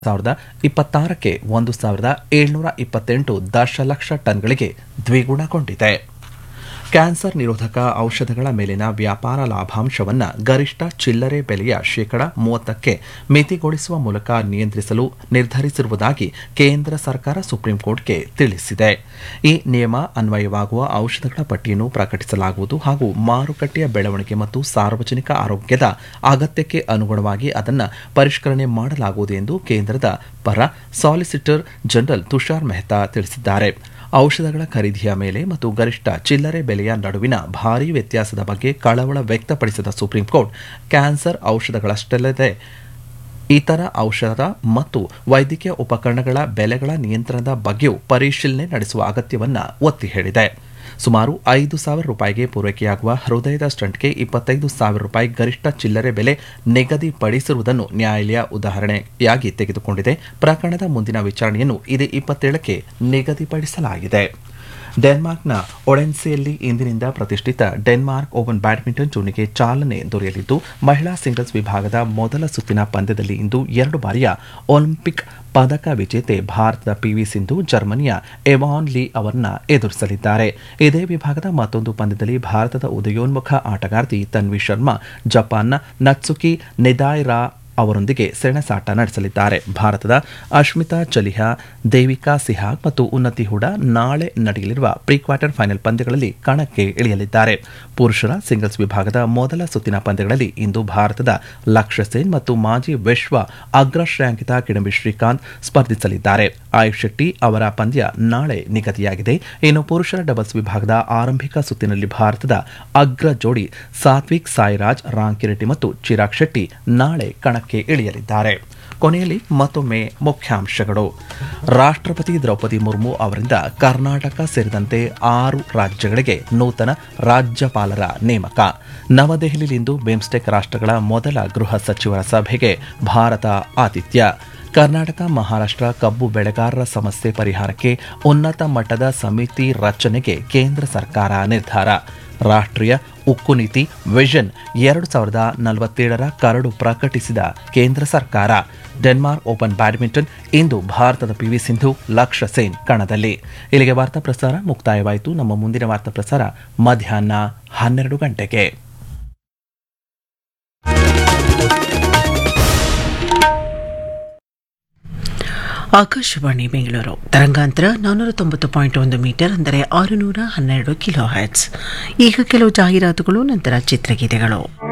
ಸಾವಿರದ ಇಪ್ಪತ್ತಾರಕ್ಕೆ ಒಂದು ಸಾವಿರದ ಏಳ್ನೂರ ಇಪ್ಪತ್ತೆಂಟು ದಶಲಕ್ಷ ಟನ್ಗಳಿಗೆ ದ್ವಿಗುಣಗೊಂಡಿದೆ ಕ್ಯಾನ್ಸರ್ ನಿರೋಧಕ ಔಷಧಗಳ ಮೇಲಿನ ವ್ಯಾಪಾರ ಲಾಭಾಂಶವನ್ನು ಗರಿಷ್ಠ ಚಿಲ್ಲರೆ ಬೆಲೆಯ ಶೇಕಡ ಮೂವತ್ತಕ್ಕೆ ಮಿತಿಗೊಳಿಸುವ ಮೂಲಕ ನಿಯಂತ್ರಿಸಲು ನಿರ್ಧರಿಸಿರುವುದಾಗಿ ಕೇಂದ್ರ ಸರ್ಕಾರ ಸುಪ್ರೀಂ ಕೋರ್ಟ್ಗೆ ತಿಳಿಸಿದೆ ಈ ನಿಯಮ ಅನ್ವಯವಾಗುವ ಔಷಧಗಳ ಪಟ್ಟಿಯನ್ನು ಪ್ರಕಟಿಸಲಾಗುವುದು ಹಾಗೂ ಮಾರುಕಟ್ಟೆಯ ಬೆಳವಣಿಗೆ ಮತ್ತು ಸಾರ್ವಜನಿಕ ಆರೋಗ್ಯದ ಅಗತ್ಯಕ್ಕೆ ಅನುಗುಣವಾಗಿ ಅದನ್ನು ಪರಿಷ್ಕರಣೆ ಮಾಡಲಾಗುವುದು ಎಂದು ಕೇಂದ್ರದ ಪರ ಸಾಲಿಸಿಟರ್ ಜನರಲ್ ತುಷಾರ್ ಮೆಹ್ತಾ ತಿಳಿಸಿದ್ದಾರೆ ಔಷಧಗಳ ಖರೀದಿಯ ಮೇಲೆ ಮತ್ತು ಗರಿಷ್ಠ ಚಿಲ್ಲರೆ ಬೆಲೆಯ ನಡುವಿನ ಭಾರೀ ವ್ಯತ್ಯಾಸದ ಬಗ್ಗೆ ಕಳವಳ ವ್ಯಕ್ತಪಡಿಸಿದ ಸುಪ್ರೀಂ ಕೋರ್ಟ್ ಕ್ಯಾನ್ಸರ್ ಔಷಧಗಳಷ್ಟಲ್ಲದೆ ಇತರ ಔಷಧ ಮತ್ತು ವೈದ್ಯಕೀಯ ಉಪಕರಣಗಳ ಬೆಲೆಗಳ ನಿಯಂತ್ರಣದ ಬಗ್ಗೆಯೂ ಪರಿಶೀಲನೆ ನಡೆಸುವ ಅಗತ್ಯವನ್ನು ಒತ್ತಿ ಹೇಳಿದೆ ಸುಮಾರು ಐದು ಸಾವಿರ ರೂಪಾಯಿಗೆ ಪೂರೈಕೆಯಾಗುವ ಹೃದಯದ ಸ್ಟಂಟ್ಗೆ ಇಪ್ಪತ್ತೈದು ಸಾವಿರ ರೂಪಾಯಿ ಗರಿಷ್ಠ ಚಿಲ್ಲರೆ ಬೆಲೆ ನಿಗದಿಪಡಿಸಿರುವುದನ್ನು ನ್ಯಾಯಾಲಯ ಉದಾಹರಣೆಯಾಗಿ ತೆಗೆದುಕೊಂಡಿದೆ ಪ್ರಕರಣದ ಮುಂದಿನ ವಿಚಾರಣೆಯನ್ನು ಇದೇ ಇಪ್ಪತ್ತೇಳಕ್ಕೆ ನಿಗದಿಪಡಿಸಲಾಗಿದೆ ಡೆನ್ಮಾರ್ಕ್ನ ಒಡೆನ್ಸೆಯಲ್ಲಿ ಇಂದಿನಿಂದ ಪ್ರತಿಷ್ಠಿತ ಡೆನ್ಮಾರ್ಕ್ ಓಪನ್ ಬ್ಯಾಡ್ಮಿಂಟನ್ ಟೂರ್ನಿಗೆ ಚಾಲನೆ ದೊರೆಯಲಿದ್ದು ಮಹಿಳಾ ಸಿಂಗಲ್ಸ್ ವಿಭಾಗದ ಮೊದಲ ಸುತ್ತಿನ ಪಂದ್ಯದಲ್ಲಿ ಇಂದು ಎರಡು ಬಾರಿಯ ಒಲಿಂಪಿಕ್ ಪದಕ ವಿಜೇತೆ ಭಾರತದ ಪಿವಿ ಸಿಂಧು ಜರ್ಮನಿಯ ಎವಾನ್ ಲೀ ಅವರನ್ನ ಎದುರಿಸಲಿದ್ದಾರೆ ಇದೇ ವಿಭಾಗದ ಮತ್ತೊಂದು ಪಂದ್ಯದಲ್ಲಿ ಭಾರತದ ಉದಯೋನ್ಮುಖ ಆಟಗಾರ್ತಿ ತನ್ವಿ ಶರ್ಮಾ ಜಪಾನ್ನ ನತ್ಸುಕಿ ನಿದಾಯ್ರಾ ಅವರೊಂದಿಗೆ ಸೆಣಸಾಟ ನಡೆಸಲಿದ್ದಾರೆ ಭಾರತದ ಅಶ್ಮಿತಾ ಚಲಿಹಾ ದೇವಿಕಾ ಸಿಹಾಗ್ ಮತ್ತು ಉನ್ನತಿ ಹುಡಾ ನಾಳೆ ನಡೆಯಲಿರುವ ಪ್ರೀ ಕ್ವಾರ್ಟರ್ ಫೈನಲ್ ಪಂದ್ಯಗಳಲ್ಲಿ ಕಣಕ್ಕೆ ಇಳಿಯಲಿದ್ದಾರೆ ಪುರುಷರ ಸಿಂಗಲ್ಸ್ ವಿಭಾಗದ ಮೊದಲ ಸುತ್ತಿನ ಪಂದ್ಯಗಳಲ್ಲಿ ಇಂದು ಭಾರತದ ಲಕ್ಷ್ಯ ಸೇನ್ ಮತ್ತು ಮಾಜಿ ವಿಶ್ವ ಅಗ್ರ ಶ್ರೇಯಾಂಕಿತ ಕಿಡಂಬಿ ಶ್ರೀಕಾಂತ್ ಸ್ಪರ್ಧಿಸಲಿದ್ದಾರೆ ಆಯುಷ್ ಶೆಟ್ಟಿ ಅವರ ಪಂದ್ಯ ನಾಳೆ ನಿಗದಿಯಾಗಿದೆ ಇನ್ನು ಪುರುಷರ ಡಬಲ್ಸ್ ವಿಭಾಗದ ಆರಂಭಿಕ ಸುತ್ತಿನಲ್ಲಿ ಭಾರತದ ಅಗ್ರ ಜೋಡಿ ಸಾತ್ವಿಕ್ ಸಾಯಿರಾಜ್ ರಾಂಕಿರೆಡ್ಡಿ ಮತ್ತು ಚಿರಾಗ್ ಶೆಟ್ಟಿ ನಾಳೆ ಕಣಕ್ಕೆ ಇಳಿಯಲಿದ್ದಾರೆ ಕೊನೆಯಲ್ಲಿ ಮತ್ತೊಮ್ಮೆ ಮುಖ್ಯಾಂಶಗಳು ರಾಷ್ಟ್ರಪತಿ ದ್ರೌಪದಿ ಮುರ್ಮು ಅವರಿಂದ ಕರ್ನಾಟಕ ಸೇರಿದಂತೆ ಆರು ರಾಜ್ಯಗಳಿಗೆ ನೂತನ ರಾಜ್ಯಪಾಲರ ನೇಮಕ ನವದೆಹಲಿಯಲ್ಲಿಂದು ಬಿಮ್ಸ್ಟೆಕ್ ರಾಷ್ಟ್ರಗಳ ಮೊದಲ ಗೃಹ ಸಚಿವರ ಸಭೆಗೆ ಭಾರತ ಆತಿಥ್ಯ ಕರ್ನಾಟಕ ಮಹಾರಾಷ್ಟ್ರ ಕಬ್ಬು ಬೆಳೆಗಾರರ ಸಮಸ್ಯೆ ಪರಿಹಾರಕ್ಕೆ ಉನ್ನತ ಮಟ್ಟದ ಸಮಿತಿ ರಚನೆಗೆ ಕೇಂದ್ರ ಸರ್ಕಾರ ನಿರ್ಧಾರ ರಾಷ್ಟ್ರೀಯ ಉಕ್ಕು ನೀತಿ ವಿಷನ್ ಎರಡು ಸಾವಿರದ ನಲವತ್ತೇಳರ ಕರಡು ಪ್ರಕಟಿಸಿದ ಕೇಂದ್ರ ಸರ್ಕಾರ ಡೆನ್ಮಾರ್ಕ್ ಓಪನ್ ಬ್ಯಾಡ್ಮಿಂಟನ್ ಇಂದು ಭಾರತದ ಪಿವಿ ಸಿಂಧು ಲಕ್ಷ್ಯ ಸೇನ್ ಕಣದಲ್ಲಿ ಇಲ್ಲಿಗೆ ವಾರ್ತಾ ಪ್ರಸಾರ ಮುಕ್ತಾಯವಾಯಿತು ನಮ್ಮ ಮುಂದಿನ ವಾರ್ತಾ ಪ್ರಸಾರ ಮಧ್ಯಾಹ್ನ ಹನ್ನೆರಡು ಗಂಟೆಗೆ ಆಕಾಶವಾಣಿ ಬೆಂಗಳೂರು ತರಂಗಾಂತರ ನಾನ್ನೂರ ತೊಂಬತ್ತು ಪಾಯಿಂಟ್ ಒಂದು ಮೀಟರ್ ಅಂದರೆ ಆರುನೂರ ಹನ್ನೆರಡು ಕಿಲೋ ಹ್ಯಾಟ್ಸ್ ಈಗ ಕೆಲವು ಜಾಹೀರಾತುಗಳು ನಂತರ ಚಿತ್ರಗೀತೆಗಳು